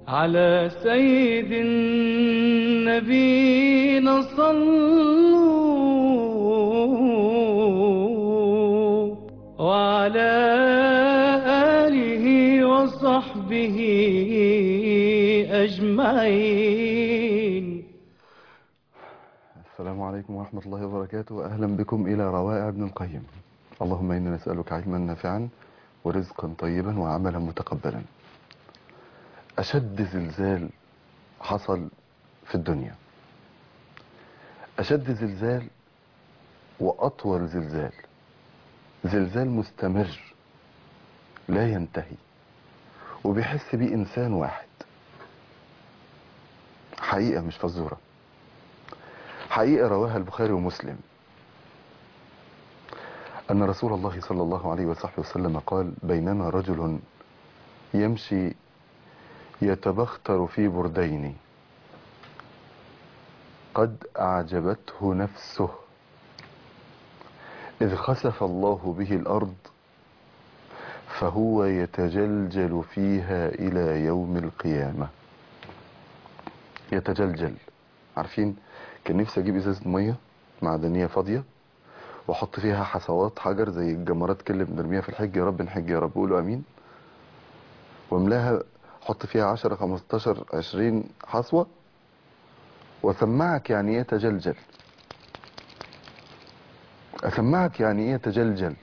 على سيد النبينا صلوا وعلى آله وصحبه أجمعين السلام عليكم ورحمة الله وبركاته أهلا بكم إلى روائع ابن القيم اللهم إنا نسألك علما نافعا ورزقا طيبا وعملا متقبلا أشد زلزال حصل في الدنيا أشد زلزال وأطول زلزال زلزال مستمر لا ينتهي وبيحس بيه إنسان واحد حقيقة مش فزورة حقيقة رواها البخاري ومسلم أن رسول الله صلى الله عليه وصحبه وسلم قال بينما رجل يمشي يتبختر في بردين قد أعجبته نفسه إذ خسف الله به الأرض فهو يتجلجل فيها إلى يوم القيامة يتجلجل عارفين كان نفسي أجيب إزازة مية معدنية فاضية واحط فيها حصوات حجر زي الجمرات كل اللي بنرميها في الحج يا رب نحج يا رب قولوا امين واملاها حط فيها 10 15 20 حصوة واسمعك يعني ايه تجلجل اسمعك يعني ايه تجلجل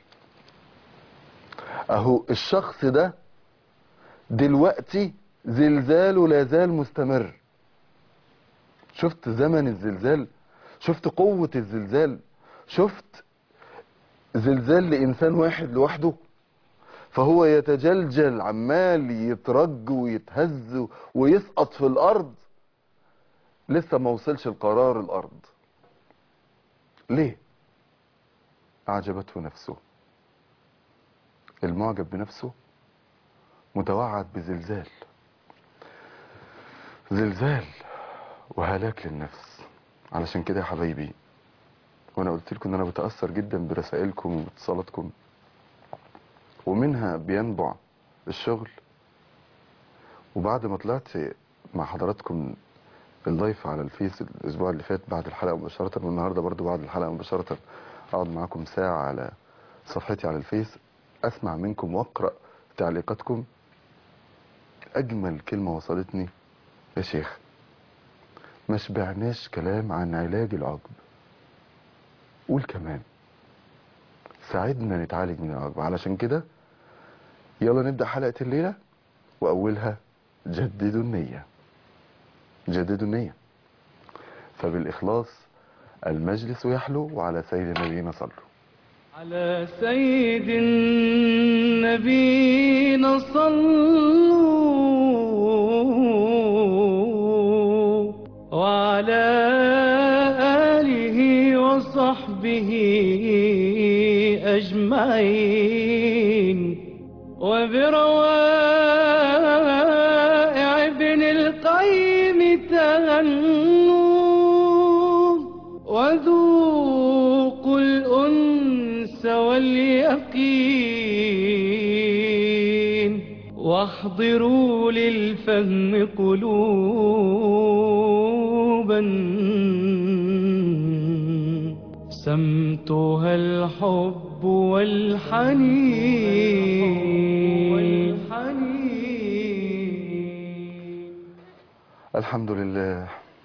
اهو الشخص ده دلوقتي زلزاله لا زال مستمر شفت زمن الزلزال شفت قوة الزلزال شفت زلزال لإنسان واحد لوحده فهو يتجلجل عمال يترج ويتهز ويسقط في الأرض لسه ما وصلش القرار الأرض ليه أعجبته نفسه المعجب بنفسه متوعد بزلزال زلزال وهلاك للنفس علشان كده يا حبايبي وانا قلت لكم ان انا بتاثر جدا برسائلكم واتصالاتكم ومنها بينبع الشغل وبعد ما طلعت مع حضراتكم اللايف على الفيس الاسبوع اللي فات بعد الحلقه مباشره والنهارده برضو بعد الحلقه مباشره اقعد معاكم ساعه على صفحتي على الفيس اسمع منكم واقرا تعليقاتكم اجمل كلمه وصلتني يا شيخ ما شبعناش كلام عن علاج العقب قول كمان ساعدنا نتعالج من العقب علشان كده يلا نبدأ حلقة الليلة وأولها جددوا النية جددوا النية فبالإخلاص المجلس يحلو وعلى سيد النبينا صلوا على سيد النبينا صلوا وعلى آله وصحبه أجمعين وبروائع ابن القيم تهنوا وذوقوا الأنس واليقين واحضروا للفهم قلوبا سمتها الحب والحنين والحنين الحمد لله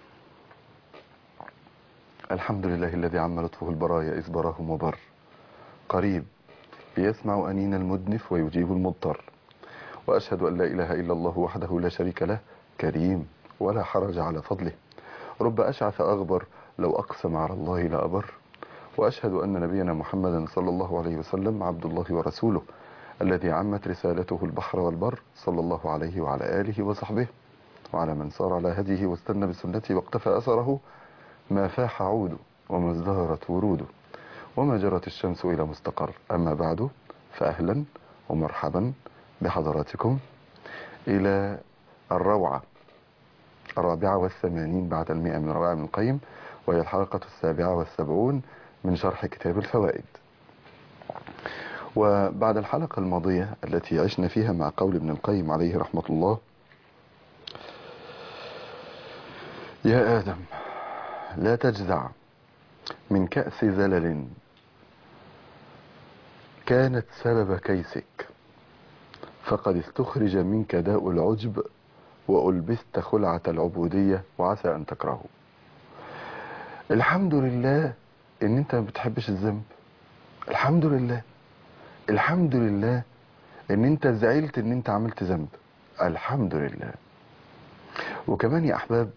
الحمد لله الذي عم لطفه البرايا إذ براهم وبر قريب يسمع أنين المدنف ويجيب المضطر وأشهد أن لا إله إلا الله وحده لا شريك له كريم ولا حرج على فضله رب أشعث أغبر لو أقسم على الله لأبر وأشهد أن نبينا محمدا صلى الله عليه وسلم عبد الله ورسوله الذي عمت رسالته البحر والبر صلى الله عليه وعلى آله وصحبه وعلى من سار على هديه واستنى بسنته واقتفى أثره ما فاح عود وما ازدهرت ورود وما جرت الشمس إلى مستقر أما بعد فأهلا ومرحبا بحضراتكم إلى الروعة الرابعة والثمانين بعد المئة من روائع ابن القيم وهي الحلقة السابعة والسبعون من شرح كتاب الفوائد وبعد الحلقة الماضية التي عشنا فيها مع قول ابن القيم عليه رحمة الله يا آدم لا تجزع من كأس زلل كانت سبب كيسك فقد استخرج منك داء العجب وألبست خلعة العبودية وعسى أن تكرهه الحمد لله ان انت ما بتحبش الذنب الحمد لله الحمد لله ان انت زعلت ان انت عملت ذنب الحمد لله وكمان يا احباب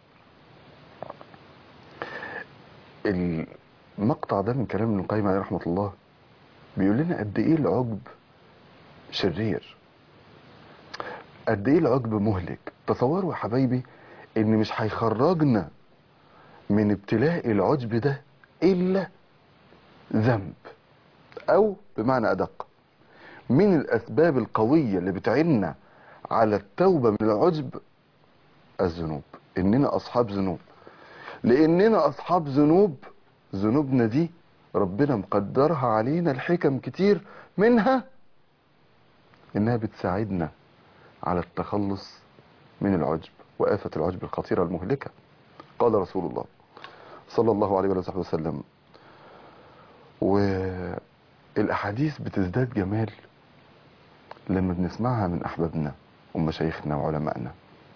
المقطع ده من كلام ابن القيم عليه رحمه الله بيقول لنا قد ايه العجب شرير قد ايه العجب مهلك تصوروا يا حبايبي ان مش هيخرجنا من ابتلاء العجب ده الا ذنب او بمعنى ادق من الاسباب القوية اللي بتعيننا على التوبة من العجب الذنوب اننا اصحاب ذنوب لاننا اصحاب ذنوب ذنوبنا دي ربنا مقدرها علينا الحكم كتير منها انها بتساعدنا على التخلص من العجب وآفة العجب الخطيرة المهلكة قال رسول الله صلى الله عليه وآله وسلم والأحاديث بتزداد جمال لما بنسمعها من أحبابنا ومشايخنا وعلمائنا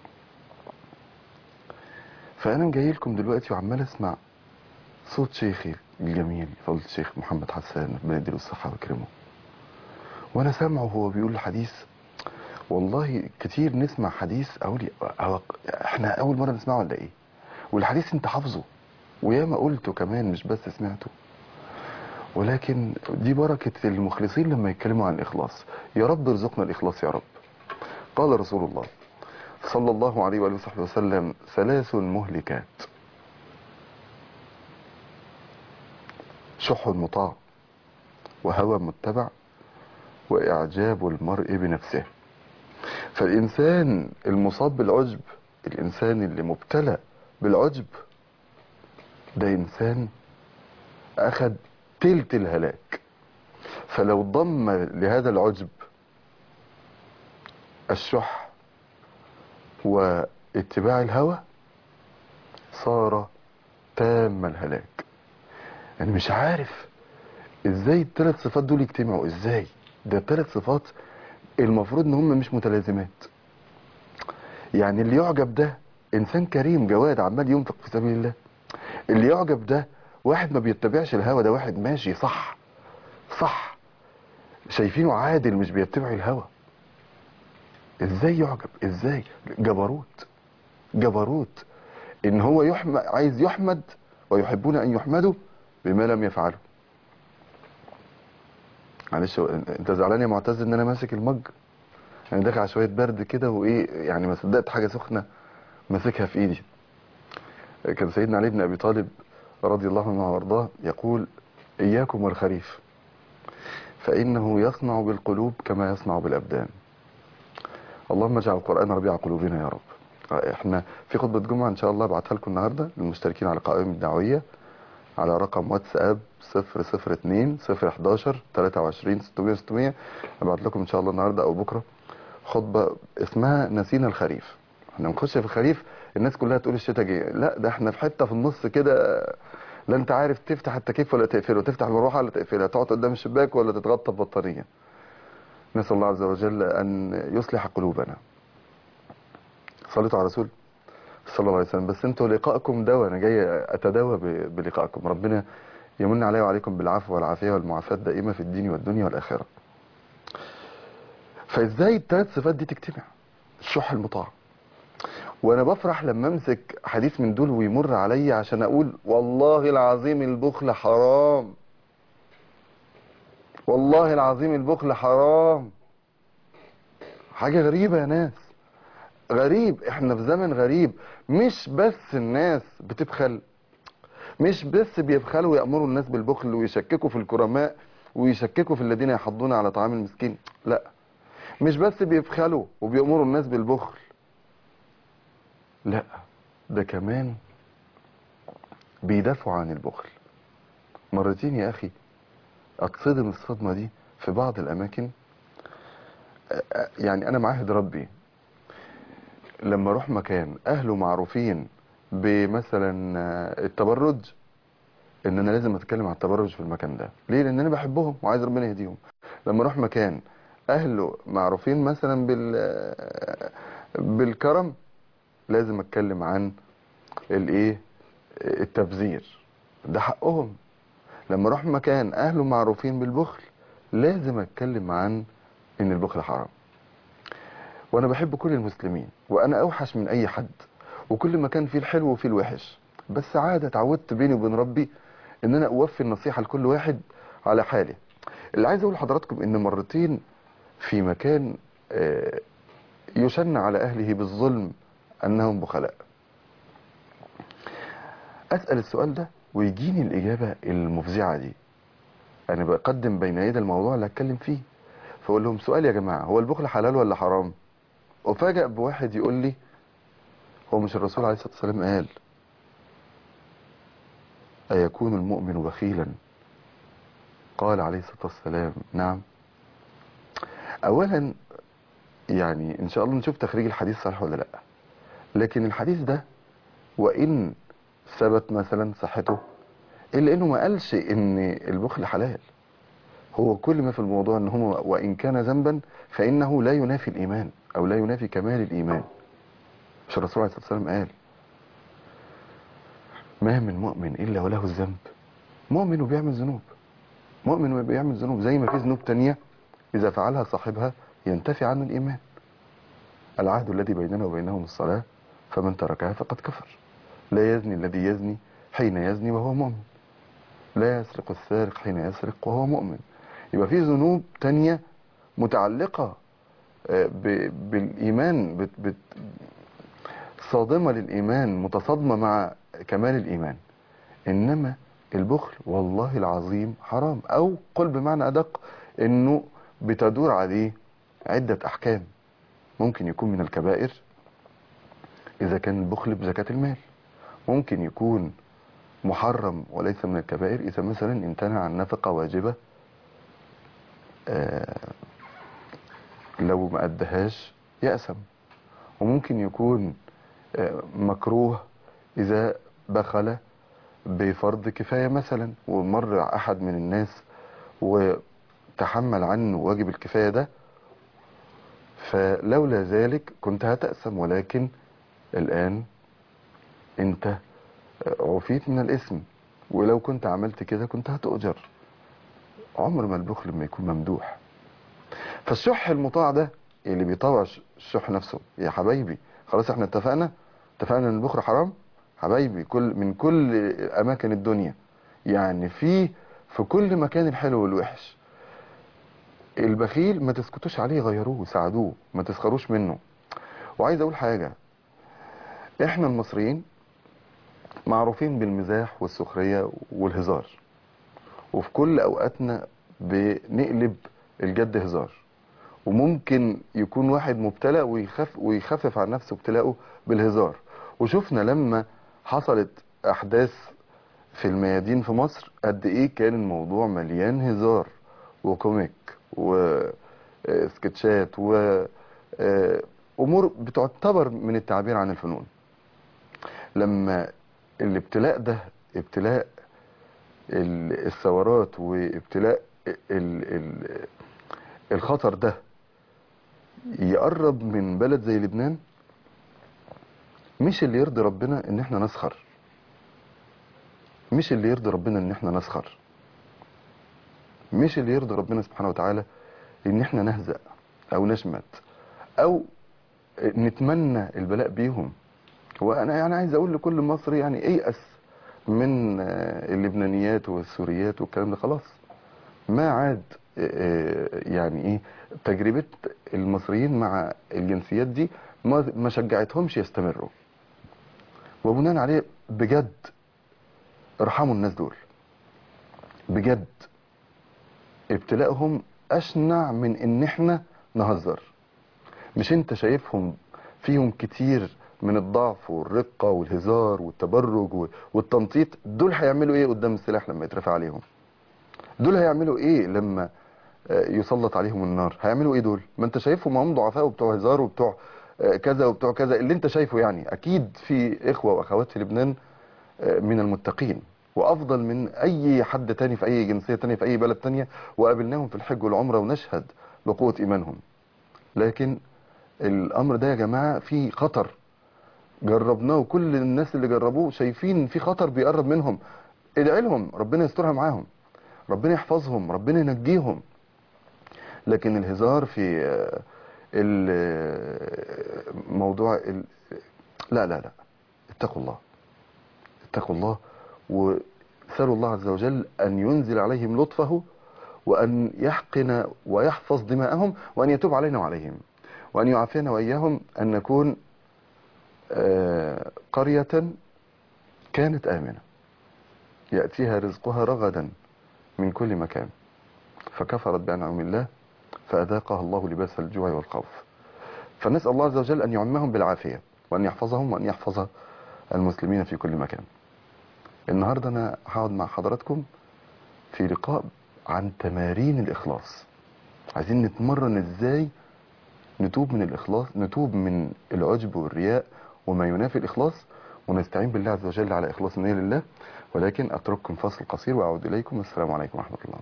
فأنا جاي لكم دلوقتي وعمال أسمع صوت شيخي الجميل فضل الشيخ محمد حسان ربنا يديله الصحة ويكرمه وأنا سامعه وهو بيقول الحديث والله كتير نسمع حديث أقول أو احنا أول مرة نسمعه ولا إيه والحديث أنت حافظه وياما قلته كمان مش بس سمعته ولكن دي بركة المخلصين لما يتكلموا عن الإخلاص يا رب ارزقنا الإخلاص يا رب قال رسول الله صلى الله عليه وآله وصحبه وسلم ثلاث مهلكات شح مطاع وهوى متبع وإعجاب المرء بنفسه فالإنسان المصاب بالعجب الإنسان اللي مبتلى بالعجب ده إنسان أخذ تلت الهلاك فلو ضم لهذا العجب الشح واتباع الهوى صار تام الهلاك يعني مش عارف ازاي الثلاث صفات دول يجتمعوا ازاي ده الثلاث صفات المفروض ان هم مش متلازمات يعني اللي يعجب ده انسان كريم جواد عمال ينفق في سبيل الله اللي يعجب ده واحد ما بيتبعش الهوى ده واحد ماشي صح صح شايفينه عادل مش بيتبع الهوى ازاي يعجب ازاي جبروت جبروت ان هو يحمد عايز يحمد ويحبون ان يحمدوا بما لم يفعلوا معلش انت زعلان يا معتز ان انا ماسك المج انا داخل على شويه برد كده وايه يعني ما صدقت حاجه سخنه ماسكها في ايدي كان سيدنا علي بن ابي طالب رضي الله عنه وارضاه يقول اياكم والخريف فانه يصنع بالقلوب كما يصنع بالابدان اللهم اجعل القران ربيع قلوبنا يا رب احنا في خطبه جمعه ان شاء الله ابعتها لكم النهارده للمشتركين على قائمه الدعويه على رقم واتساب 002 011 23 600 600 ابعت لكم ان شاء الله النهارده او بكره خطبه اسمها نسينا الخريف احنا نخش في الخريف الناس كلها تقول الشتاء جه لا ده احنا في حته في النص كده لا انت عارف تفتح التكييف ولا تقفله تفتح المروحه ولا تقفلها تقعد قدام الشباك ولا تتغطى ببطانيه نسال الله عز وجل ان يصلح قلوبنا صليتوا على رسول صلى الله عليه وسلم بس انتوا لقائكم دواء انا جاي اتداوى ب- بلقائكم ربنا يمن علي وعليكم بالعفو والعافيه والمعافاه الدائمه في الدين والدنيا والاخره فازاي الثلاث صفات دي تجتمع الشح المطاع وانا بفرح لما امسك حديث من دول ويمر عليا عشان اقول والله العظيم البخل حرام والله العظيم البخل حرام حاجة غريبة يا ناس غريب احنا في زمن غريب مش بس الناس بتبخل مش بس بيبخلوا ويأمروا الناس بالبخل ويشككوا في الكرماء ويشككوا في الذين يحضون على طعام المسكين لا مش بس بيبخلوا وبيأمروا الناس بالبخل لا ده كمان بيدافعوا عن البخل مرتين يا أخي أتصدم الصدمة دي في بعض الأماكن أ- أ- يعني أنا معاهد ربي لما أروح مكان أهله معروفين بمثلا آه، التبرج ان انا لازم اتكلم عن التبرج في المكان ده ليه لان انا بحبهم وعايز ربنا يهديهم لما اروح مكان اهله معروفين مثلا بال آه، بالكرم لازم اتكلم عن الايه التبذير ده حقهم لما اروح مكان اهله معروفين بالبخل لازم اتكلم عن ان البخل حرام وانا بحب كل المسلمين وانا اوحش من اي حد وكل مكان فيه الحلو وفيه الوحش بس عادة اتعودت بيني وبين ربي ان انا اوفي النصيحة لكل واحد على حاله اللي عايز اقول لحضراتكم ان مرتين في مكان آه، يشن على اهله بالظلم انهم بخلاء اسأل السؤال ده ويجيني الاجابة المفزعة دي انا بقدم بين يدي الموضوع اللي هتكلم فيه فاقول لهم سؤال يا جماعة هو البخل حلال ولا حرام افاجئ بواحد يقول لي هو مش الرسول عليه الصلاة والسلام قال أيكون المؤمن بخيلا قال عليه الصلاة والسلام نعم أولا يعني إن شاء الله نشوف تخريج الحديث صحيح ولا لا لكن الحديث ده وإن ثبت مثلا صحته إلا إنه ما قالش إن البخل حلال هو كل ما في الموضوع إن هو وإن كان ذنبا فإنه لا ينافي الإيمان أو لا ينافي كمال الإيمان مش الرسول عليه الصلاة والسلام قال ما من مؤمن إلا وله الذنب مؤمن وبيعمل ذنوب مؤمن وبيعمل ذنوب زي ما في ذنوب تانية إذا فعلها صاحبها ينتفي عنه الإيمان العهد الذي بيننا وبينهم الصلاة فمن تركها فقد كفر لا يزني الذي يزني حين يزني وهو مؤمن لا يسرق السارق حين يسرق وهو مؤمن يبقى في ذنوب تانية متعلقة آه، ب- بالإيمان بت بت صادمة للإيمان متصادمة مع كمال الإيمان إنما البخل والله العظيم حرام أو قل بمعنى أدق إنه بتدور عليه عدة أحكام ممكن يكون من الكبائر إذا كان البخل بزكاة المال ممكن يكون محرم وليس من الكبائر إذا مثلا امتنع عن نفقة واجبة آه، لو ما أدهاش يأسم وممكن يكون آه، مكروه إذا بخل بفرض كفاية مثلا ومر أحد من الناس وتحمل عنه واجب الكفاية ده فلولا ذلك كنت هتأسم ولكن الآن انت عفيت من الاسم ولو كنت عملت كده كنت هتؤجر عمر ما البخل ما يكون ممدوح فالشح المطاع ده اللي بيطوع الشح نفسه يا حبايبي خلاص احنا اتفقنا اتفقنا ان البخل حرام حبايبي كل من كل اماكن الدنيا يعني في في كل مكان الحلو والوحش البخيل ما تسكتوش عليه غيروه ساعدوه ما تسخروش منه وعايز اقول حاجة احنا المصريين معروفين بالمزاح والسخرية والهزار وفي كل اوقاتنا بنقلب الجد هزار وممكن يكون واحد مبتلى ويخف ويخفف عن نفسه ابتلاءه بالهزار وشفنا لما حصلت احداث في الميادين في مصر قد ايه كان الموضوع مليان هزار وكوميك وسكتشات وامور بتعتبر من التعبير عن الفنون لما الابتلاء ده ابتلاء ال- الثورات وابتلاء ال- ال- الخطر ده يقرب من بلد زي لبنان مش اللي يرضي ربنا ان احنا نسخر مش اللي يرضي ربنا ان احنا نسخر مش اللي يرضي ربنا سبحانه وتعالى ان احنا نهزأ او نشمت او نتمنى البلاء بيهم وانا يعني عايز اقول لكل مصري يعني ايأس من آه، اللبنانيات والسوريات والكلام ده خلاص ما عاد آه، يعني ايه تجربة المصريين مع الجنسيات دي ما ما شجعتهمش يستمروا وبناء عليه بجد ارحموا الناس دول بجد ابتلاءهم اشنع من ان احنا نهزر مش انت شايفهم فيهم كتير من الضعف والرقة والهزار والتبرج و- والتنطيط دول هيعملوا ايه قدام السلاح لما يترفع عليهم دول هيعملوا ايه لما آه، يسلط عليهم النار هيعملوا ايه دول ما انت شايفهم هم ضعفاء وبتوع هزار وبتوع آه، كذا وبتوع كذا اللي انت شايفه يعني اكيد في اخوة واخوات في لبنان آه، من المتقين وافضل من اي حد تاني في اي جنسية تانية في اي بلد تانية وقابلناهم في الحج والعمرة ونشهد بقوة ايمانهم لكن الامر ده يا جماعة فيه خطر جربناه وكل الناس اللي جربوه شايفين في خطر بيقرب منهم ادعي لهم ربنا يسترها معاهم ربنا يحفظهم ربنا ينجيهم لكن الهزار في آه، ال- آه، موضوع ال- لا لا لا اتقوا الله اتقوا الله وسألوا الله عز وجل أن ينزل عليهم لطفه وأن يحقن ويحفظ دماءهم وأن يتوب علينا وعليهم وأن يعافينا وإياهم أن نكون آه، قرية كانت آمنة يأتيها رزقها رغدا من كل مكان فكفرت بأنعم الله فأذاقها الله لباس الجوع والخوف فنسأل الله عز وجل أن يعمهم بالعافية وأن يحفظهم وأن يحفظ المسلمين في كل مكان النهاردة أنا هقعد مع حضراتكم في لقاء عن تمارين الإخلاص عايزين نتمرن إزاي نتوب من الإخلاص نتوب من العجب والرياء وما ينافي الإخلاص ونستعين بالله عز وجل على إخلاص النية لله ولكن أترككم فصل قصير وأعود إليكم والسلام عليكم ورحمة الله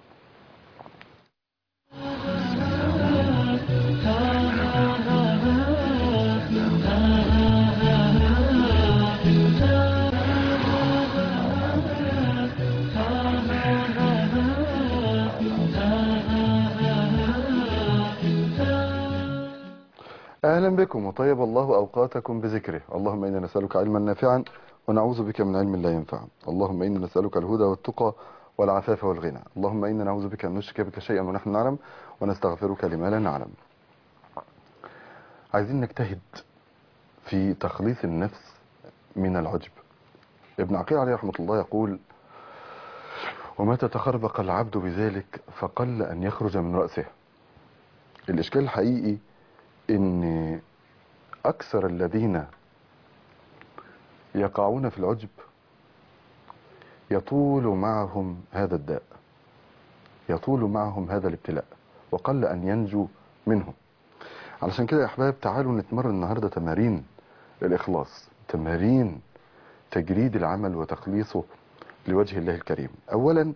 أهلا بكم وطيب الله أوقاتكم بذكره اللهم إنا نسألك علما نافعا ونعوذ بك من علم لا ينفع اللهم إنا نسألك الهدى والتقى والعفاف والغنى اللهم إنا نعوذ بك أن نشرك بك شيئا ونحن نعلم ونستغفرك لما لا نعلم عايزين نجتهد في تخليص النفس من العجب ابن عقيل عليه رحمة الله يقول ومتى تخربق العبد بذلك فقل أن يخرج من رأسه الإشكال الحقيقي ان اكثر الذين يقعون في العجب يطول معهم هذا الداء يطول معهم هذا الابتلاء وقل ان ينجو منه علشان كده يا احباب تعالوا نتمرن النهارده تمارين الاخلاص تمارين تجريد العمل وتخليصه لوجه الله الكريم اولا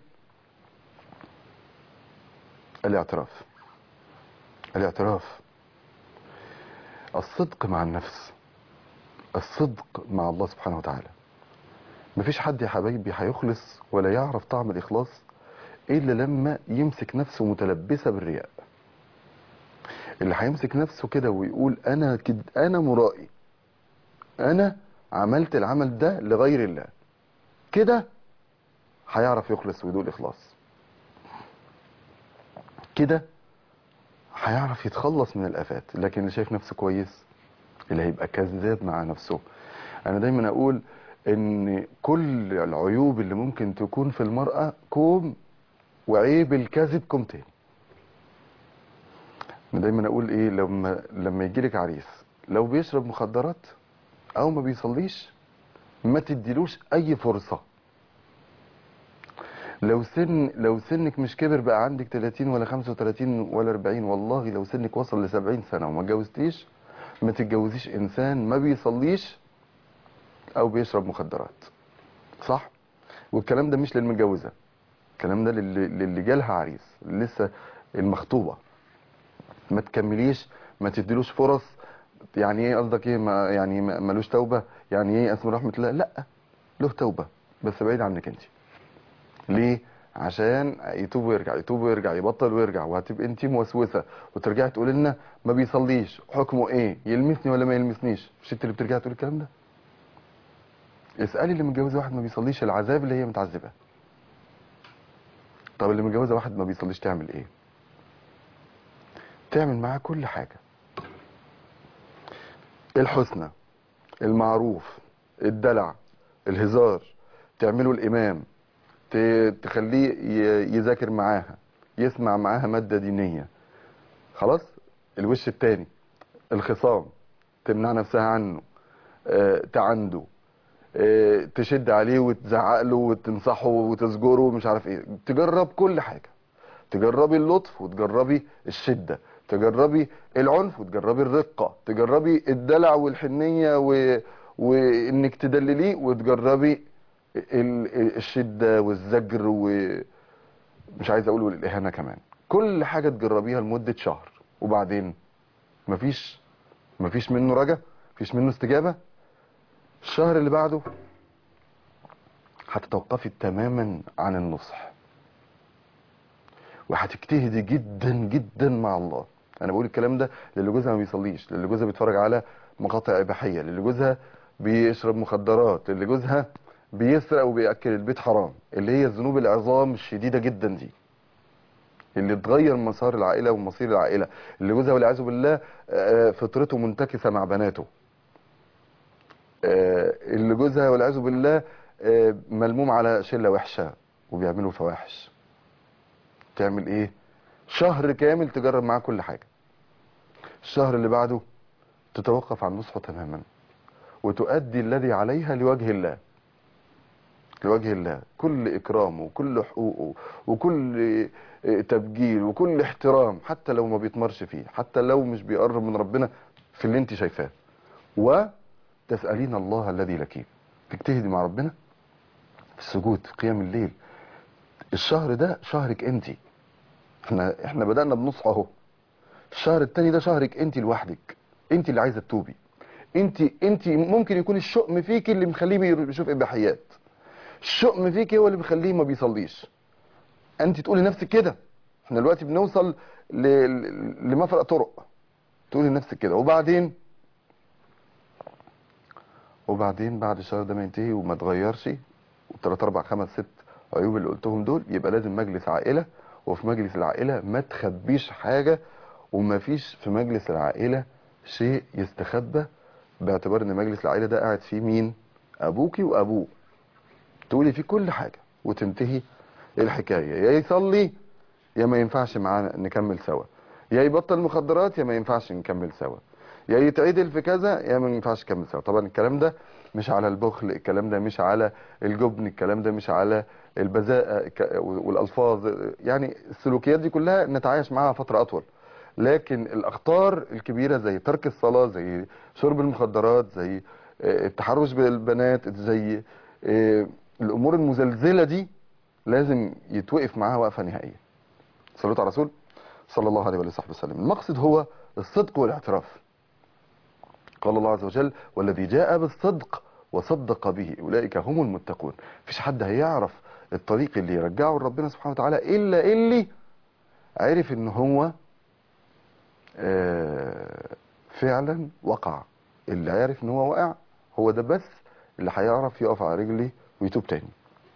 الاعتراف الاعتراف الصدق مع النفس الصدق مع الله سبحانه وتعالى مفيش حد يا حبايبي هيخلص ولا يعرف طعم الإخلاص إلا لما يمسك نفسه متلبسة بالرياء اللي هيمسك نفسه كده ويقول أنا كد أنا مرائي أنا عملت العمل ده لغير الله كده هيعرف يخلص ويدوق الإخلاص كده هيعرف يتخلص من الآفات لكن اللي شايف نفسه كويس اللي هيبقى كذاب مع نفسه أنا دايما أقول إن كل العيوب اللي ممكن تكون في المرأة كوم وعيب الكذب كوم تاني أنا دايما أقول إيه لما لما يجيلك عريس لو بيشرب مخدرات أو ما بيصليش ما تديلوش أي فرصة لو سن لو سنك مش كبر بقى عندك 30 ولا 35 ولا 40 والله لو سنك وصل ل 70 سنة وما اتجوزتيش ما تتجوزيش انسان ما بيصليش او بيشرب مخدرات صح والكلام ده مش للمتجوزة الكلام ده للي, للي جالها عريس لسه المخطوبة ما تكمليش ما تديلوش فرص يعني ايه قصدك ايه ما يعني ما- ملوش توبة يعني ايه اسم رحمة الله لا له توبة بس بعيد عنك انت ليه عشان يتوب ويرجع يتوب ويرجع يبطل ويرجع وهتبقى انت موسوسه وترجعي تقولي لنا ما بيصليش حكمه ايه يلمسني ولا ما يلمسنيش مش انت اللي بترجعي تقولي الكلام ده اسالي اللي متجوزه واحد ما بيصليش العذاب اللي هي متعذبه طب اللي متجوزه واحد ما بيصليش تعمل ايه تعمل معاه كل حاجه الحسنى المعروف الدلع الهزار تعمله الامام ت- تخليه ي- يذاكر معاها يسمع معاها مادة دينية خلاص الوش التاني الخصام تمنع نفسها عنه آه، تعنده آه، تشد عليه وتزعق له وتنصحه وتزجره ومش عارف ايه تجرب كل حاجة تجربي اللطف وتجربي الشدة تجربي العنف وتجربي الرقة تجربي الدلع والحنية و... وانك تدلليه وتجربي ال- الشدة والزجر ومش عايز اقول الاهانة كمان كل حاجة تجربيها لمدة شهر وبعدين مفيش مفيش منه رجا مفيش منه استجابة الشهر اللي بعده هتتوقفي تماما عن النصح وهتجتهدي جدا جدا مع الله انا بقول الكلام ده للي جوزها ما بيصليش للي جوزها بيتفرج على مقاطع اباحيه للي جوزها بيشرب مخدرات للي جوزها بيسرق وبياكل البيت حرام اللي هي الذنوب العظام الشديده جدا دي اللي تغير مسار العائله ومصير العائله اللي جوزها والعياذ بالله آه، فطرته منتكسه مع بناته آه، اللي جوزها والعياذ بالله آه، ملموم على شله وحشه وبيعملوا فواحش تعمل ايه شهر كامل تجرب معاه كل حاجه الشهر اللي بعده تتوقف عن نصحه تماما وتؤدي الذي عليها لوجه الله لوجه الله كل إكرامه وكل حقوقه وكل آه، تبجيل وكل احترام حتى لو ما بيتمرش فيه حتى لو مش بيقرب من ربنا في اللي انت شايفاه وتسألين الله الذي لك تجتهدي مع ربنا في السجود في قيام الليل الشهر ده شهرك انت احنا احنا بدأنا بنصح اهو الشهر التاني ده شهرك انت لوحدك انت اللي عايزه تتوبي انت انت ممكن يكون الشؤم فيك اللي مخليه بيشوف اباحيات الشؤم فيك هو اللي بيخليه ما بيصليش انت تقولي لنفسك كده احنا دلوقتي بنوصل ل... ل- لمفرق طرق تقولي لنفسك كده وبعدين وبعدين بعد الشهر ده ما ينتهي وما تغيرش وثلاث اربع خمس ست عيوب اللي قلتهم دول يبقى لازم مجلس عائله وفي مجلس العائله ما تخبيش حاجه وما فيش في مجلس العائله شيء يستخبى باعتبار ان مجلس العائله ده قاعد فيه مين ابوكي وابوه تقولي فيه كل حاجه وتنتهي الحكايه يا يصلي يا ما ينفعش معانا نكمل سوا يا يبطل مخدرات يا ما ينفعش نكمل سوا يا يتعدل في كذا يا ما ينفعش نكمل سوا طبعا الكلام ده مش على البخل الكلام ده مش على الجبن الكلام ده مش على البذاءة الك- والالفاظ يعني السلوكيات دي كلها نتعايش معاها فتره اطول لكن الاخطار الكبيره زي ترك الصلاه زي شرب المخدرات زي آه، التحرش بالبنات زي آه، الامور المزلزله دي لازم يتوقف معاها وقفه نهائيه صلوا على الرسول صلى الله عليه وصحبه وسلم المقصد هو الصدق والاعتراف قال الله عز وجل والذي جاء بالصدق وصدق به اولئك هم المتقون مفيش حد هيعرف الطريق اللي يرجعه لربنا سبحانه وتعالى الا اللي عرف ان هو آه، فعلا وقع اللي عارف ان هو وقع هو ده بس اللي هيعرف يقف على رجلي ويتوب تاني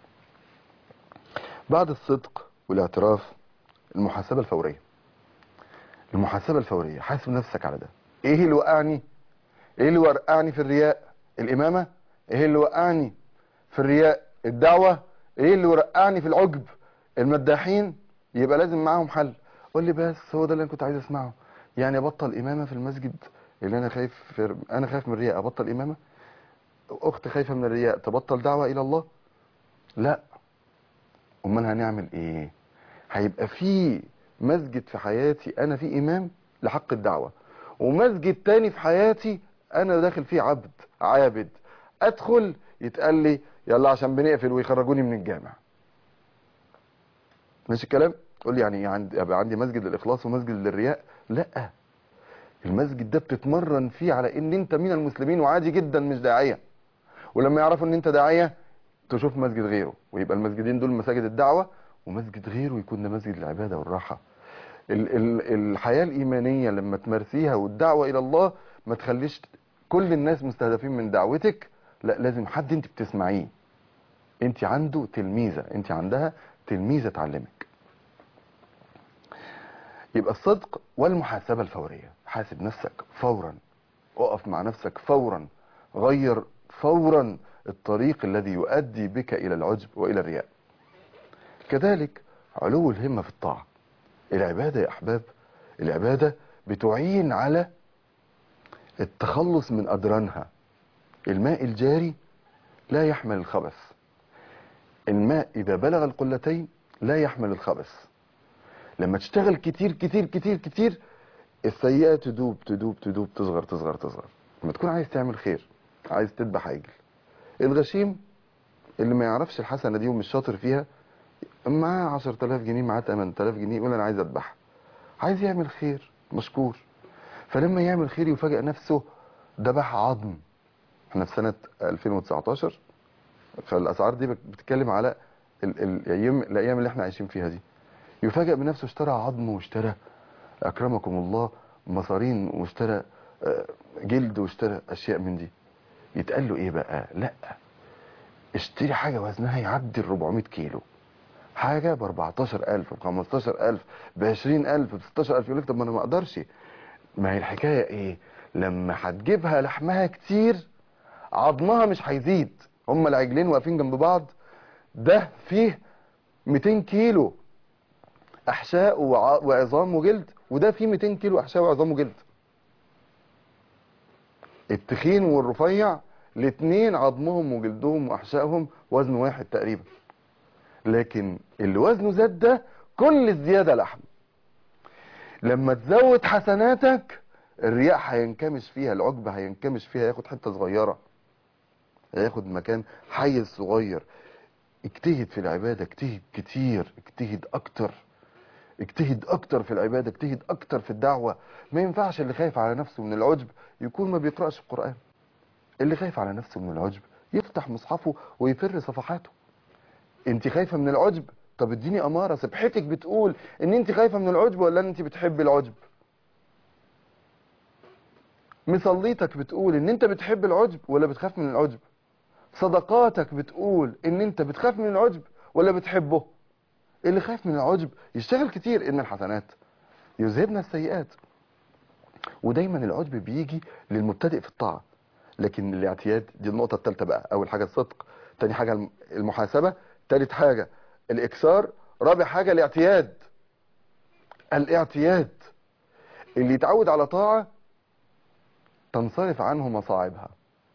بعد الصدق والاعتراف المحاسبة الفورية المحاسبة الفورية حاسب نفسك على ده ايه اللي وقعني ايه اللي وقعني في الرياء الامامة ايه اللي وقعني في الرياء الدعوة ايه اللي وقعني في العجب المداحين يبقى لازم معاهم حل قول لي بس هو ده اللي انا كنت عايز اسمعه يعني ابطل امامة في المسجد اللي انا خايف في انا خايف من الرياء ابطل امامة اخت خايفة من الرياء تبطل دعوة الى الله لا امال هنعمل ايه هيبقى في مسجد في حياتي انا فيه امام لحق الدعوة ومسجد تاني في حياتي انا داخل فيه عبد عابد ادخل يتقال لي يلا عشان بنقفل ويخرجوني من الجامع ماشي الكلام تقول لي يعني عندي يبقى عندي مسجد للاخلاص ومسجد للرياء لا المسجد ده بتتمرن فيه على ان انت من المسلمين وعادي جدا مش داعيه ولما يعرفوا ان انت داعيه تشوف مسجد غيره ويبقى المسجدين دول مساجد الدعوه ومسجد غيره يكون ده مسجد العباده والراحه ال ال الحياه الايمانيه لما تمارسيها والدعوه الى الله ما تخليش كل الناس مستهدفين من دعوتك لا لازم حد انت بتسمعيه انت عنده تلميذه انت عندها تلميذه تعلمك يبقى الصدق والمحاسبه الفوريه حاسب نفسك فورا اقف مع نفسك فورا غير فورا الطريق الذي يؤدي بك الى العجب والى الرياء كذلك علو الهمه في الطاعه العباده يا احباب العباده بتعين على التخلص من أدرانها الماء الجاري لا يحمل الخبث الماء إذا بلغ القلتين لا يحمل الخبث لما تشتغل كتير كتير كتير كتير السيئة تدوب تدوب تدوب تصغر تصغر تصغر لما تكون عايز تعمل خير عايز تذبح عجل الغشيم اللي ما يعرفش الحسنة دي ومش شاطر فيها معاه 10000 جنيه معاه 8000 جنيه يقول انا عايز اذبح عايز يعمل خير مشكور فلما يعمل خير يفاجئ نفسه ذبح عظم احنا في سنة 2019 فالاسعار دي بتتكلم على ال- ال- الايام الايام اللي احنا عايشين فيها دي يفاجئ بنفسه اشترى عظم واشترى اكرمكم الله مصارين واشترى آه، جلد واشترى اشياء من دي يتقال له ايه بقى لا اشتري حاجة وزنها يعدي ال 400 كيلو حاجة ب 14000 ب 15000 ب 20000 ب 16000 يقول لك طب ما انا ما اقدرش ما هي الحكاية ايه لما هتجيبها لحمها كتير عظمها مش هيزيد هما العجلين واقفين جنب بعض ده فيه 200 كيلو احشاء وع- وعظام وجلد وده فيه 200 كيلو احشاء وعظام وجلد التخين والرفيع الاتنين عظمهم وجلدهم واحشائهم وزن واحد تقريبا لكن اللي وزنه زاد ده كل الزيادة لحم لما تزود حسناتك الرياء هينكمش فيها العجب هينكمش فيها ياخد حتة صغيرة هياخد مكان حيز صغير اجتهد في العبادة اجتهد كتير اجتهد اكتر اجتهد اكتر في العبادة اجتهد اكتر في الدعوة ما ينفعش اللي خايف على نفسه من العجب يكون ما بيقرأش القرآن اللي خايف على نفسه من العجب يفتح مصحفه ويفر صفحاته انت خايفة من العجب طب اديني امارة سبحتك بتقول ان انت خايفة من العجب ولا انت بتحب العجب مصليتك بتقول ان انت بتحب العجب ولا بتخاف من العجب صدقاتك بتقول ان انت بتخاف من العجب ولا بتحبه اللي خايف من العجب يشتغل كتير ان الحسنات يذهبنا السيئات ودايما العجب بيجي للمبتدئ في الطاعة لكن الاعتياد دي النقطة الثالثة بقى اول حاجة الصدق تاني حاجة الم- المحاسبة تالت حاجة الاكسار رابع حاجة الاعتياد الاعتياد اللي يتعود على طاعة تنصرف عنه مصاعبها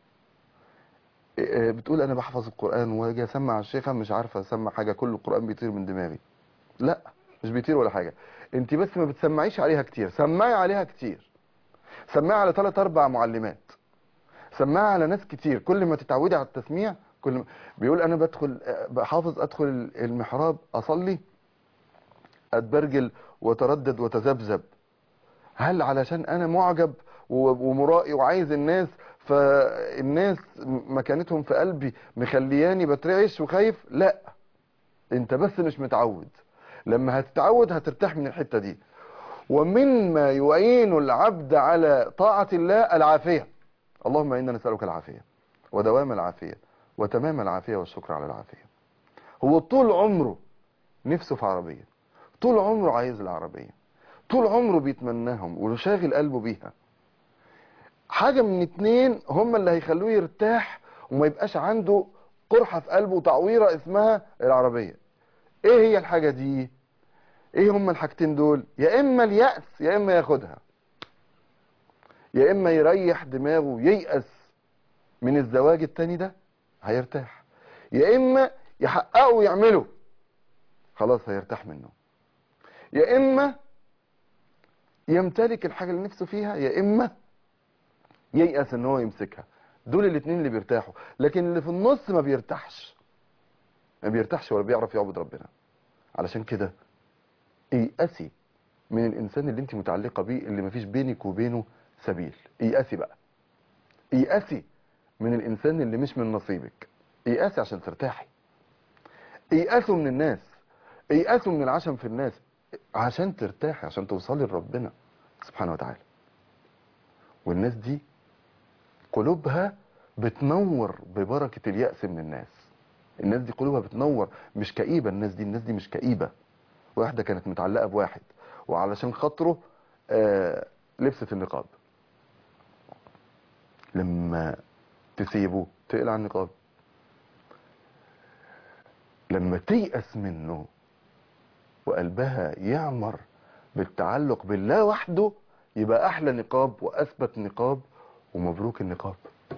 إيه، بتقول انا بحفظ القرآن واجي اسمع الشيخة مش عارفة اسمع حاجة كل القرآن بيطير من دماغي لا مش بيطير ولا حاجة انت بس ما بتسمعيش عليها كتير سمعي عليها كتير سمعي على ثلاث اربع معلمات سمعي على ناس كتير كل ما تتعودي على التسميع كل ما بيقول انا بدخل آه، بحافظ ادخل المحراب اصلي اتبرجل وتردد وتذبذب هل علشان انا معجب و- ومرائي وعايز الناس فالناس مكانتهم في قلبي مخلياني بترعش وخايف لا انت بس مش متعود لما هتتعود هترتاح من الحتة دي ومما يعين العبد على طاعة الله العافية اللهم إنا نسألك العافية ودوام العافية وتمام العافية والشكر على العافية هو طول عمره نفسه في عربية طول عمره عايز العربية طول عمره بيتمناهم وشاغل قلبه بيها حاجة من اتنين هما اللي هيخلوه يرتاح وما يبقاش عنده قرحة في قلبه وتعويرة اسمها العربية ايه هي الحاجة دي ايه هما الحاجتين دول يا اما اليأس يا اما ياخدها يا اما يريح دماغه وييأس من الزواج التاني ده هيرتاح يا اما يحققه ويعمله خلاص هيرتاح منه يا اما يمتلك الحاجة اللي نفسه فيها يا اما ييأس ان هو يمسكها دول الاتنين اللي بيرتاحوا لكن اللي في النص ما بيرتاحش ما بيرتاحش ولا بيعرف يعبد ربنا علشان كده ايأسي من الانسان اللي انت متعلقة بيه اللي مفيش بينك وبينه سبيل ايأسي بقى ايأسي من الانسان اللي مش من نصيبك ايأسي عشان ترتاحي ايأسوا من الناس ايأسوا من العشم في الناس عشان ترتاحي عشان توصلي لربنا سبحانه وتعالى والناس دي قلوبها بتنور ببركة اليأس من الناس الناس دي قلوبها بتنور مش كئيبة الناس دي الناس دي مش كئيبة واحدة كانت متعلقة بواحد وعلشان خاطره آه لبست النقاب لما تسيبه تقلع النقاب لما تيأس منه وقلبها يعمر بالتعلق بالله وحده يبقى احلى نقاب واثبت نقاب ومبروك النقاب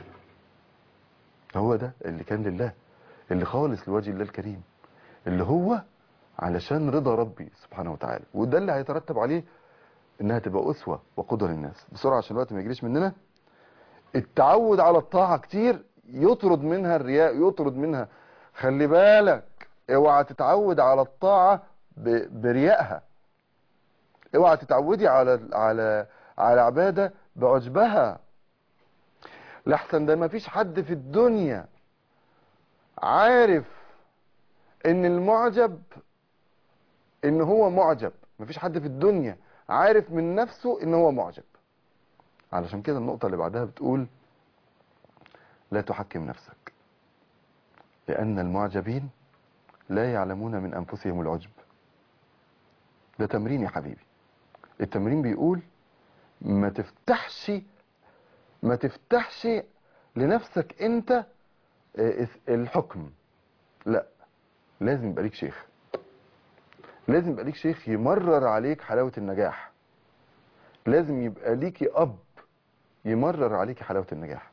هو ده اللي كان لله اللي خالص لوجه الله الكريم اللي هو علشان رضا ربي سبحانه وتعالى وده اللي هيترتب عليه انها تبقى اسوة وقدوة للناس بسرعة عشان الوقت ما يجريش مننا التعود على الطاعة كتير يطرد منها الرياء يطرد منها خلي بالك اوعى تتعود على الطاعة ب- بريائها اوعى تتعودي على على على عبادة بعجبها لحسن ده ما فيش حد في الدنيا عارف ان المعجب ان هو معجب ما فيش حد في الدنيا عارف من نفسه ان هو معجب علشان كده النقطة اللي بعدها بتقول لا تحكم نفسك لأن المعجبين لا يعلمون من أنفسهم العجب ده تمرين يا حبيبي التمرين بيقول ما تفتحش ما تفتحش لنفسك انت آه، الحكم لا لازم يبقى ليك شيخ لازم يبقى ليك شيخ يمرر عليك حلاوة النجاح لازم يبقى ليكي أب يمرر عليك حلاوة النجاح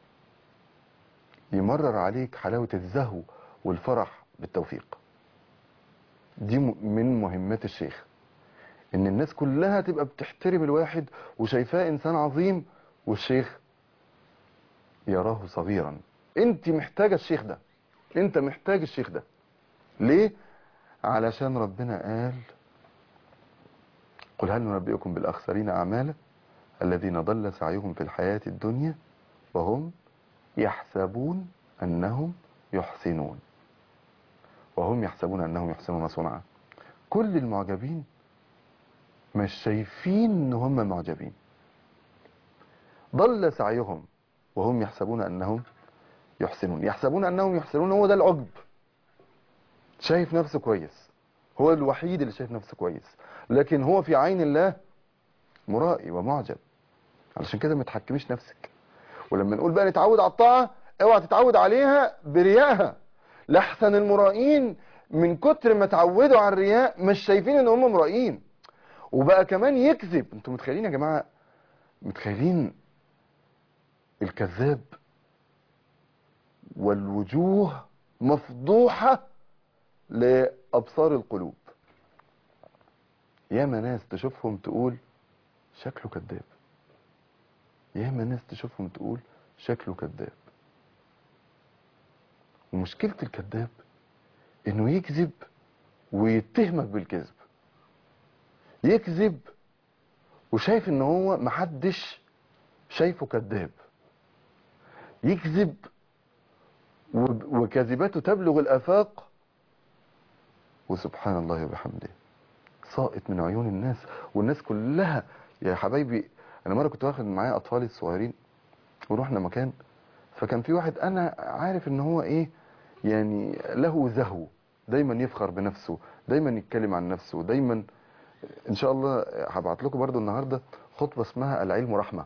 يمرر عليك حلاوة الزهو والفرح بالتوفيق دي م- من مهمات الشيخ ان الناس كلها تبقى بتحترم الواحد وشايفاه انسان عظيم والشيخ يراه صغيرا انت محتاجة الشيخ ده انت محتاج الشيخ ده ليه علشان ربنا قال قل هل ننبئكم بالاخسرين اعمالا الذين ضل سعيهم في الحياة الدنيا وهم يحسبون انهم يحسنون وهم يحسبون انهم يحسنون صنعا كل المعجبين مش شايفين ان هم معجبين ضل سعيهم وهم يحسبون انهم يحسنون يحسبون انهم يحسنون هو ده العجب شايف نفسه كويس هو الوحيد اللي شايف نفسه كويس لكن هو في عين الله مرائي ومعجب علشان كده ما تحكميش نفسك ولما نقول بقى نتعود على الطاعة اوعى تتعود عليها بريائها لحسن المرائين من كتر ما تعودوا على الرياء مش شايفين ان هم مرائين وبقى كمان يكذب انتوا متخيلين يا جماعة متخيلين الكذاب والوجوه مفضوحة لأبصار القلوب ياما ناس تشوفهم تقول شكله كذاب ياما ناس تشوفهم تقول شكله كذاب ومشكلة الكذاب انه يكذب ويتهمك بالكذب يكذب وشايف ان هو محدش شايفه كذاب يكذب وب- وكذباته تبلغ الافاق وسبحان الله وبحمده ساقط من عيون الناس والناس كلها يا حبايبي انا مره كنت واخد معايا اطفالي الصغيرين ورحنا مكان فكان في واحد انا عارف ان هو ايه يعني له زهو دايما يفخر بنفسه دايما يتكلم عن نفسه دايما ان شاء الله هبعت لكم برضو النهارده خطبه اسمها العلم رحمه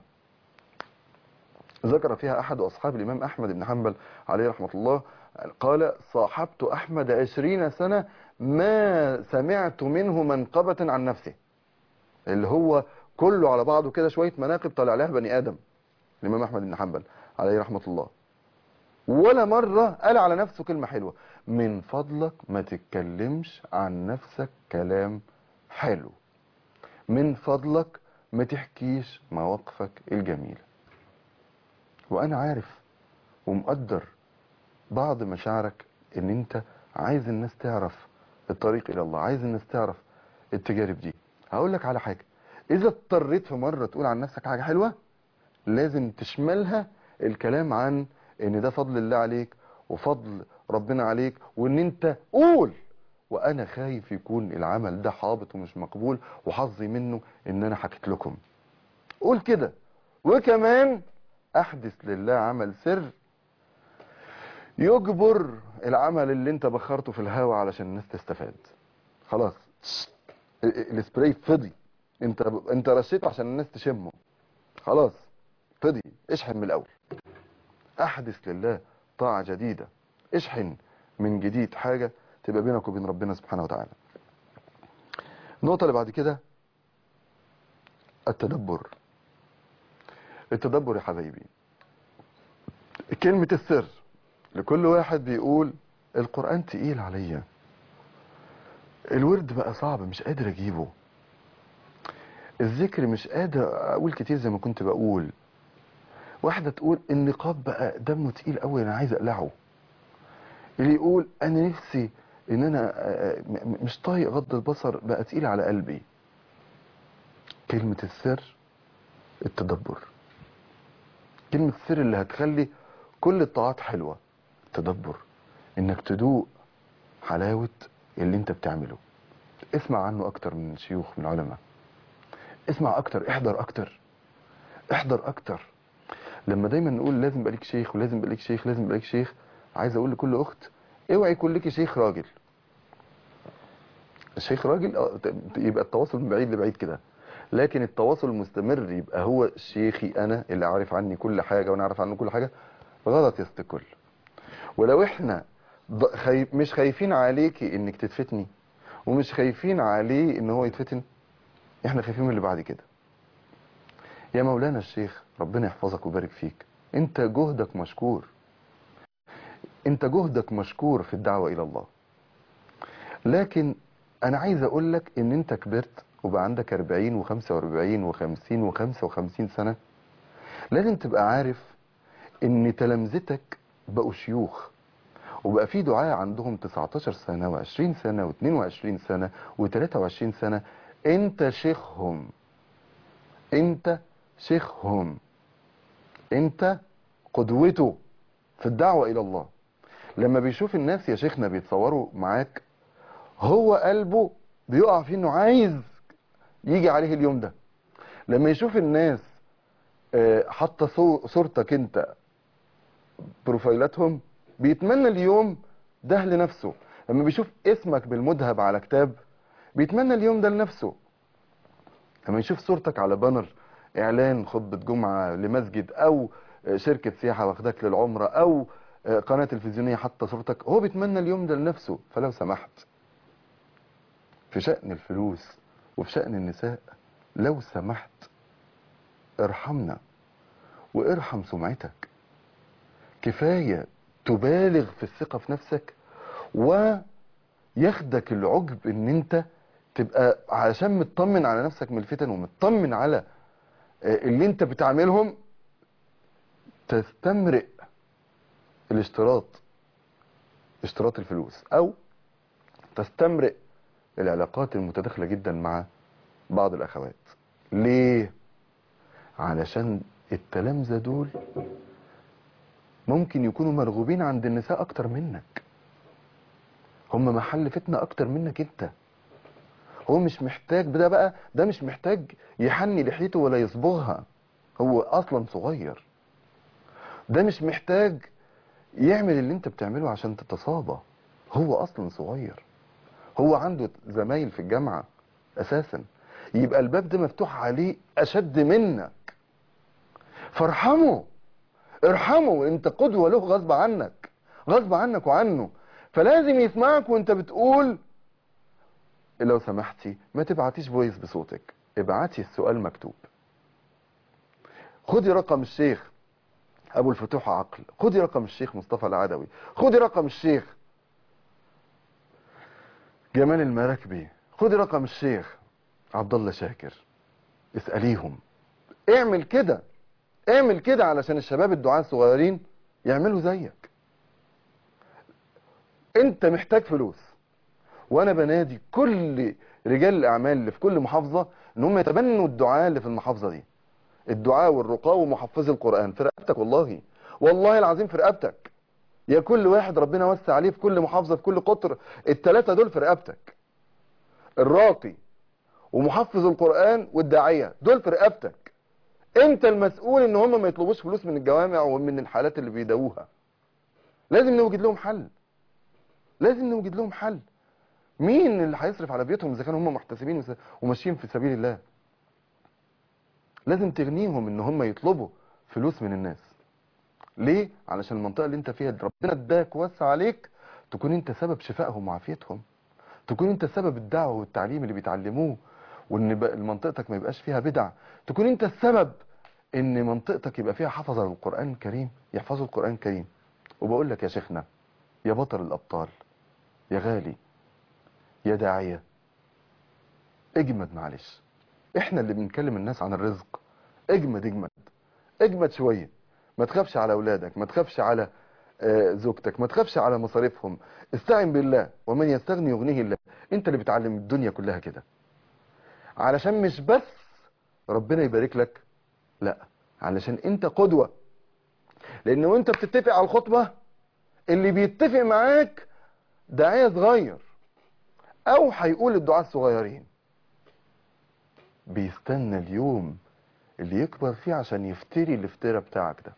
ذكر فيها احد اصحاب الامام احمد بن حنبل عليه رحمه الله قال صاحبت احمد عشرين سنه ما سمعت منه منقبه عن نفسه اللي هو كله على بعضه كده شويه مناقب طالع عليها بني ادم الامام احمد بن حنبل عليه رحمه الله ولا مرة قال على نفسه كلمة حلوة من فضلك ما تتكلمش عن نفسك كلام حلو من فضلك ما تحكيش مواقفك الجميلة وانا عارف ومقدر بعض مشاعرك ان انت عايز الناس تعرف الطريق الى الله عايز الناس تعرف التجارب دي هقول لك على حاجة اذا اضطريت في مرة تقول عن نفسك حاجة حلوة لازم تشملها الكلام عن ان ده فضل الله عليك وفضل ربنا عليك وان انت قول وانا خايف يكون العمل ده حابط ومش مقبول وحظي منه ان انا حكيت لكم قول كده وكمان احدث لله عمل سر يجبر العمل اللي انت بخرته في الهوا علشان الناس تستفاد خلاص ال- ال- السبراي فضي انت انت رشيته عشان الناس تشمه خلاص فضي اشحن من الاول احدث لله طاعة جديدة اشحن من جديد حاجة تبقى بينك وبين ربنا سبحانه وتعالى النقطة اللي بعد كده التدبر التدبر يا حبايبي كلمة السر لكل واحد بيقول القرآن تقيل عليا الورد بقى صعب مش قادر اجيبه الذكر مش قادر اقول كتير زي ما كنت بقول واحدة تقول النقاب بقى دمه تقيل قوي انا عايز اقلعه اللي يقول انا نفسي ان انا آه، م- م- مش طايق غض البصر بقى تقيل على قلبي كلمة السر التدبر كلمة السر اللي هتخلي كل الطاعات حلوة التدبر انك تدوق حلاوة اللي انت بتعمله اسمع عنه اكتر من شيوخ من علماء اسمع اكتر احضر اكتر احضر اكتر لما دايما نقول لازم يبقى ليك شيخ ولازم يبقى ليك شيخ لازم يبقى ليك شيخ عايز اقول لكل اخت اوعي يكون ليكي شيخ راجل الشيخ راجل آه، ت- يبقى التواصل من بعيد لبعيد كده لكن التواصل المستمر يبقى هو شيخي انا اللي عارف عني كل حاجه وانا عارف عنه كل حاجه غلط يا ست الكل ولو احنا ض- خايف مش خايفين عليكي انك تتفتني ومش خايفين عليه ان هو يتفتن احنا خايفين من اللي بعد كده يا مولانا الشيخ ربنا يحفظك ويبارك فيك انت جهدك مشكور انت جهدك مشكور في الدعوة الى الله لكن انا عايز اقول لك ان انت كبرت وبقى عندك 40 و45 و50 و55 سنة لازم تبقى عارف ان تلامذتك بقوا شيوخ وبقى في دعاء عندهم 19 سنة و20 سنة و22 سنة و23 سنة انت شيخهم انت شيخهم انت قدوته في الدعوة الى الله لما بيشوف الناس يا شيخنا بيتصوروا معاك هو قلبه بيقع فيه انه عايز يجي عليه اليوم ده لما يشوف الناس آه، حاطه صو- صورتك انت بروفايلاتهم بيتمنى اليوم ده لنفسه لما بيشوف اسمك بالمذهب على كتاب بيتمنى اليوم ده لنفسه لما يشوف صورتك على بانر اعلان خطبة جمعة لمسجد او شركة سياحة واخدك للعمرة او قناة تلفزيونية حتى صورتك هو بيتمنى اليوم ده لنفسه فلو سمحت في شأن الفلوس وفي شأن النساء لو سمحت ارحمنا وارحم سمعتك كفاية تبالغ في الثقة في نفسك وياخدك العجب ان انت تبقى علشان مطمن على نفسك من الفتن ومطمن على آه، اللي انت بتعملهم تستمرئ الاشتراط اشتراط الفلوس او تستمرئ العلاقات المتداخلة جدا مع بعض الاخوات ليه علشان التلامذة دول ممكن يكونوا مرغوبين عند النساء اكتر منك هم محل فتنة اكتر منك انت هو مش محتاج ده بقى ده مش محتاج يحني لحيته ولا يصبغها هو اصلا صغير ده مش محتاج يعمل اللي انت بتعمله عشان تتصابى هو اصلا صغير هو عنده زمايل في الجامعة اساسا يبقى الباب ده مفتوح عليه اشد منك فارحمه ارحمه انت قدوة له غصب عنك غصب عنك وعنه فلازم يسمعك وانت بتقول لو سمحتي ما تبعتيش فويس بصوتك ابعتي السؤال مكتوب خدي رقم الشيخ ابو الفتوح عقل خدي رقم الشيخ مصطفى العدوي خدي رقم الشيخ جمال المراكبي خدي رقم الشيخ عبد الله شاكر اساليهم اعمل كده اعمل كده علشان الشباب الدعاة الصغيرين يعملوا زيك انت محتاج فلوس وانا بنادي كل رجال الاعمال اللي في كل محافظة ان هم يتبنوا الدعاء اللي في المحافظة دي الدعاء والرقاة ومحفظي القرآن في رقبتك والله والله العظيم في رقبتك يا كل واحد ربنا وسع عليه في كل محافظة في كل قطر التلاتة دول في رقبتك الراقي ومحفظ القرآن والداعية دول في رقبتك انت المسؤول ان هم ما يطلبوش فلوس من الجوامع ومن الحالات اللي بيداووها لازم نوجد لهم حل لازم نوجد لهم حل مين اللي هيصرف على بيوتهم اذا كانوا هم محتسبين وس- وماشيين في سبيل الله لازم تغنيهم ان هم يطلبوا فلوس من الناس ليه علشان المنطقه اللي انت فيها دي ربنا اداك وسع عليك تكون انت سبب شفائهم وعافيتهم تكون انت سبب الدعوه والتعليم اللي بيتعلموه وان بقى منطقتك ما يبقاش فيها بدع تكون انت السبب ان منطقتك يبقى فيها حفظه للقران الكريم يحفظوا القران الكريم وبقول لك يا شيخنا يا بطل الابطال يا غالي يا داعيه اجمد معلش احنا اللي بنكلم الناس عن الرزق اجمد اجمد اجمد شوية ما تخافش على اولادك ما تخافش على آه، زوجتك ما تخافش على مصاريفهم استعن بالله ومن يستغني يغنيه الله انت اللي بتعلم الدنيا كلها كده علشان مش بس ربنا يبارك لك لا علشان انت قدوة لان وانت بتتفق على الخطبة اللي بيتفق معاك داعية صغير او هيقول الدعاء الصغيرين بيستنى اليوم اللي يكبر فيه عشان يفتري الافتراء بتاعك ده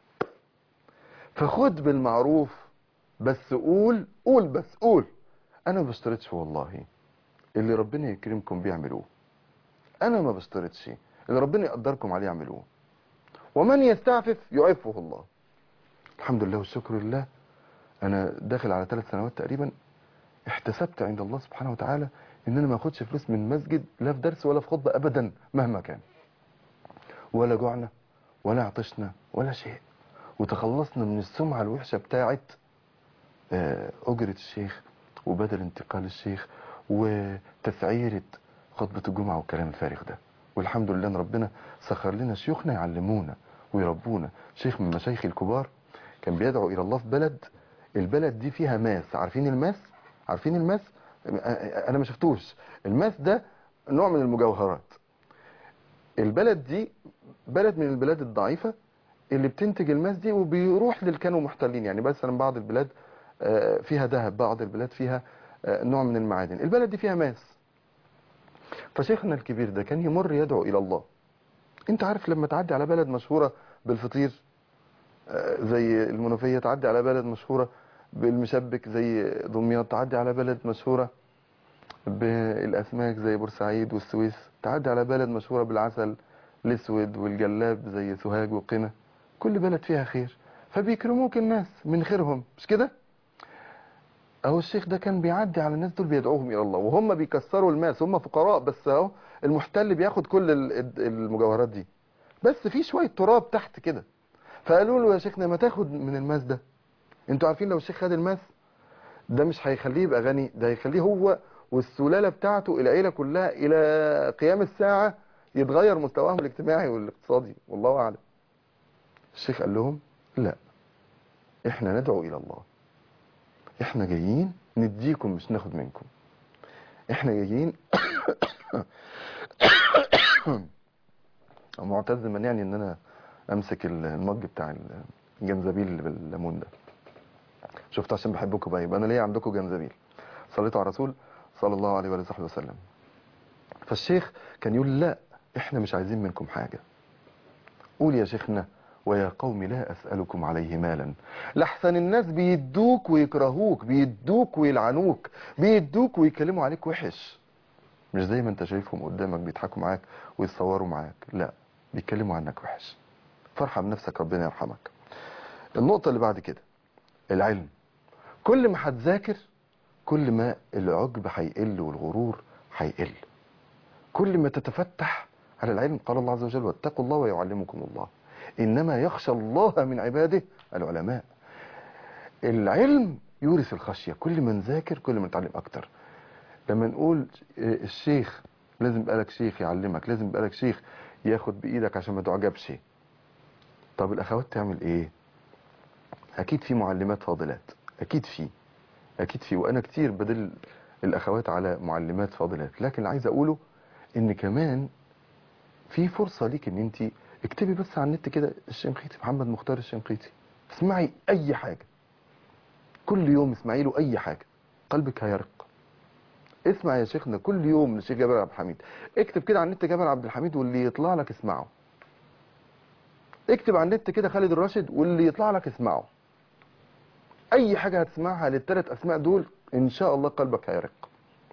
فخد بالمعروف بس قول قول بس قول انا ما بشترطش والله اللي ربنا يكرمكم بيعملوه انا ما بشترطش اللي ربنا يقدركم عليه يعملوه ومن يستعفف يعفه الله الحمد لله والشكر لله انا داخل على ثلاث سنوات تقريبا احتسبت عند الله سبحانه وتعالى ان انا ما اخدش فلوس من مسجد لا في درس ولا في خطبه ابدا مهما كان ولا جوعنا ولا عطشنا ولا شيء وتخلصنا من السمعه الوحشه بتاعت آه، اجره الشيخ وبدل انتقال الشيخ وتسعيره خطبه الجمعه والكلام الفارغ ده والحمد لله ان ربنا سخر لنا شيوخنا يعلمونا ويربونا شيخ من مشايخ الكبار كان بيدعو الى الله في بلد البلد دي فيها ماس عارفين الماس عارفين الماس انا ما شفتوش الماس ده نوع من المجوهرات البلد دي بلد من البلاد الضعيفة اللي بتنتج الماس دي وبيروح للي كانوا محتلين يعني مثلا بعض البلاد آه، فيها ذهب بعض البلاد فيها آه، نوع من المعادن البلد دي فيها ماس فشيخنا الكبير ده كان يمر يدعو إلى الله انت عارف لما تعدي على بلد مشهورة بالفطير آه، زي المنوفية تعدي على بلد مشهورة بالمشبك زي دمياط تعدي على بلد مشهورة بالأسماك زي بورسعيد والسويس تعدي على بلد مشهورة بالعسل الأسود والجلاب زي سوهاج وقنا كل بلد فيها خير فبيكرموك الناس من خيرهم مش كده اهو الشيخ ده كان بيعدي على الناس دول بيدعوهم الى الله وهم بيكسروا الماس هم فقراء بس اهو المحتل بياخد كل ال- المجوهرات دي بس في شوية تراب تحت كده فقالوا له يا شيخنا ما تاخد من الماس ده انتوا عارفين لو الشيخ خد الماس ده مش هيخليه يبقى غني ده هيخليه هو والسلالة بتاعته العيلة كلها الى قيام الساعة يتغير مستواهم الاجتماعي والاقتصادي والله اعلم الشيخ قال لهم لا احنا ندعو الى الله احنا جايين نديكم مش ناخد منكم احنا جايين معتز منعني ان انا امسك المج بتاع الجنزبيل بالليمون ده شفت عشان بحبكم بقى يبقى انا ليه عندكم جنزبيل صليتوا على الرسول صلى الله عليه وآله وصحبه وسلم فالشيخ كان يقول لا احنا مش عايزين منكم حاجة قول يا شيخنا ويا قوم لا أسألكم عليه مالا لحسن الناس بيدوك ويكرهوك بيدوك ويلعنوك بيدوك ويكلموا عليك وحش مش زي ما انت شايفهم قدامك بيضحكوا معاك ويتصوروا معاك لا بيتكلموا عنك وحش فارحم نفسك ربنا يرحمك النقطة اللي بعد كده العلم كل ما هتذاكر كل ما العجب هيقل والغرور هيقل كل ما تتفتح على العلم قال الله عز وجل واتقوا الله ويعلمكم الله إنما يخشى الله من عباده العلماء العلم يورث الخشية كل ما نذاكر كل ما نتعلم أكتر لما نقول الشيخ لازم يبقى لك شيخ يعلمك لازم يبقى لك شيخ ياخد بإيدك عشان ما تعجبش طب الأخوات تعمل إيه أكيد في معلمات فاضلات أكيد في أكيد في وأنا كتير بدل الأخوات على معلمات فاضلات لكن اللي عايز أقوله إن كمان في فرصة ليك إن أنت اكتبي بس على النت كده الشنقيطي محمد مختار الشنقيطي اسمعي أي حاجة كل يوم اسمعي له أي حاجة قلبك هيرق اسمع يا شيخنا كل يوم للشيخ جابر عبد الحميد اكتب كده على النت جابر عبد الحميد واللي يطلع لك اسمعه اكتب على النت كده خالد الراشد واللي يطلع لك اسمعه اي حاجة هتسمعها للثلاث اسماء دول ان شاء الله قلبك هيرق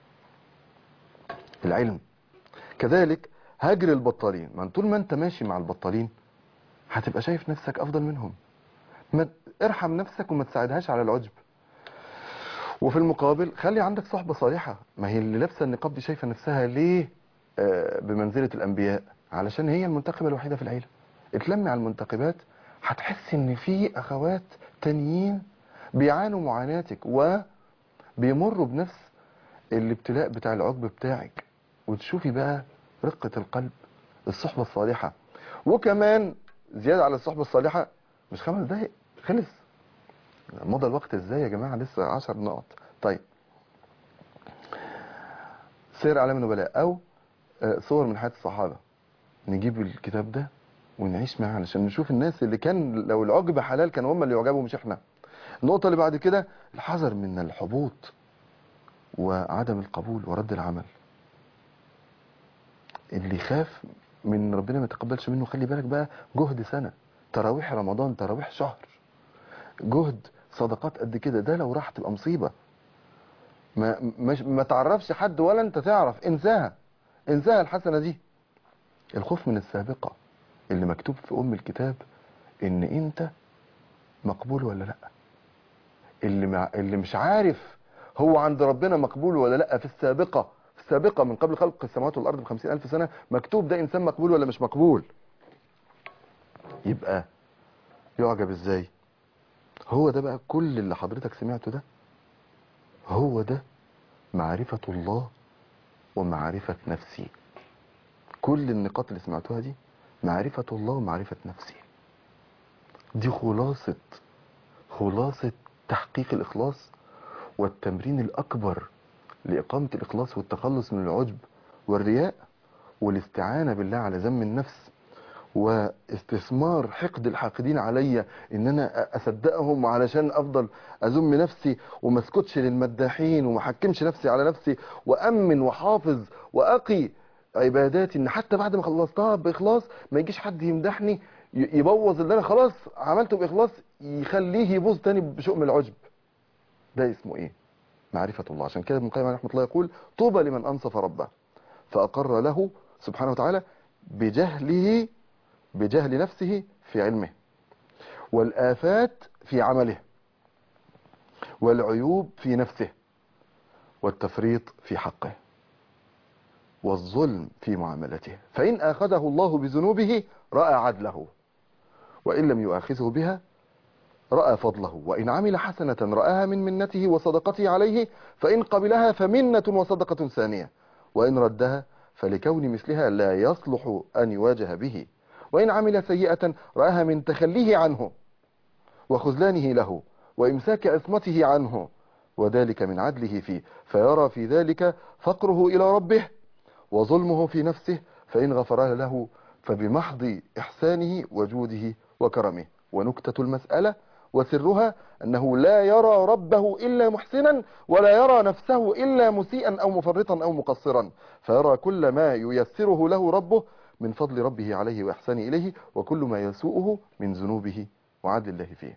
العلم كذلك هجر البطالين ما طول ما انت ماشي مع البطالين هتبقى شايف نفسك افضل منهم ما ارحم نفسك وما تساعدهاش على العجب وفي المقابل خلي عندك صحبة صالحة ما هي اللي لابسه النقاب دي شايفة نفسها ليه آه بمنزلة الانبياء علشان هي المنتقبة الوحيدة في العيلة اتلمي على المنتقبات هتحس ان في اخوات تانيين بيعانوا معاناتك وبيمروا بنفس الابتلاء بتاع العقب بتاعك وتشوفي بقى رقة القلب الصحبة الصالحة وكمان زيادة على الصحبة الصالحة مش خمس دقايق خلص مضى الوقت ازاي يا جماعة لسه عشر نقط طيب سير أعلام النبلاء أو آه، صور من حياة الصحابة نجيب الكتاب ده ونعيش معاه علشان نشوف الناس اللي كان لو العجب حلال كانوا هم اللي يعجبوا مش احنا النقطة اللي بعد كده الحذر من الحبوط وعدم القبول ورد العمل اللي يخاف من ربنا ما يتقبلش منه خلي بالك بقى جهد سنة تراويح رمضان تراويح شهر جهد صدقات قد كده ده لو راح تبقى مصيبة ما مش ما تعرفش حد ولا انت تعرف انساها انساها الحسنة دي الخوف من السابقة اللي مكتوب في ام الكتاب ان انت مقبول ولا لا اللي مع اللي مش عارف هو عند ربنا مقبول ولا لا في السابقة في السابقة من قبل خلق السماوات والأرض بخمسين ألف سنة مكتوب ده إنسان مقبول ولا مش مقبول يبقى يعجب إزاي هو ده بقى كل اللي حضرتك سمعته ده هو ده معرفة الله ومعرفة نفسي كل النقاط اللي سمعتوها دي معرفة الله ومعرفة نفسي دي خلاصة خلاصة تحقيق الإخلاص والتمرين الأكبر لإقامة الإخلاص والتخلص من العجب والرياء والاستعانة بالله على ذم النفس واستثمار حقد الحاقدين عليا ان انا اصدقهم علشان افضل اذم نفسي وما اسكتش للمداحين وما احكمش نفسي على نفسي وامن وحافظ واقي عباداتي ان حتى بعد ما خلصتها باخلاص ما يجيش حد يمدحني ي- يبوظ اللي انا خلاص عملته باخلاص يخليه يبوظ تاني بشؤم العجب ده اسمه ايه معرفة الله عشان كده ابن القيم عليه رحمه الله يقول طوبى لمن انصف ربه فاقر له سبحانه وتعالى بجهله بجهل نفسه في علمه والآفات في عمله والعيوب في نفسه والتفريط في حقه والظلم في معاملته فإن آخذه الله بذنوبه رأى عدله وإن لم يؤاخذه بها رأى فضله وإن عمل حسنة رآها من منته وصدقته عليه فإن قبلها فمنة وصدقة ثانية وإن ردها فلكون مثلها لا يصلح أن يواجه به وإن عمل سيئة رآها من تخليه عنه وخذلانه له وإمساك عصمته عنه وذلك من عدله فيه فيرى في ذلك فقره إلى ربه وظلمه في نفسه فإن غفر له فبمحض إحسانه وجوده وكرمه ونكتة المسألة وسرها أنه لا يرى ربه إلا محسنا ولا يرى نفسه إلا مسيئا أو مفرطا أو مقصرا فيرى كل ما ييسره له ربه من فضل ربه عليه وإحسانه إليه وكل ما يسوءه من ذنوبه وعدل الله فيه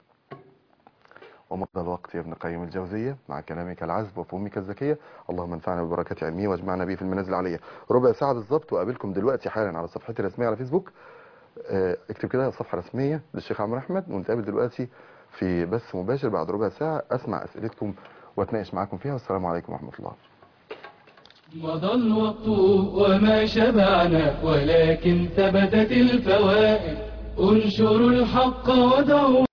ومضى الوقت يا ابن قيم الجوزية مع كلامك العذب وفهمك الذكية اللهم انفعنا ببركات علمي واجمعنا به في المنازل العليا ربع ساعة بالظبط وقابلكم دلوقتي حالا على صفحتي الرسمية على فيسبوك آه، اكتب كده صفحة رسمية للشيخ عمرو أحمد ونتقابل دلوقتي في بث مباشر بعد ربع ساعة أسمع أسئلتكم وأتناقش معاكم فيها والسلام عليكم ورحمة الله مضى الوقت وما شبعنا ولكن ثبتت الفوائد انشروا الحق ودعوا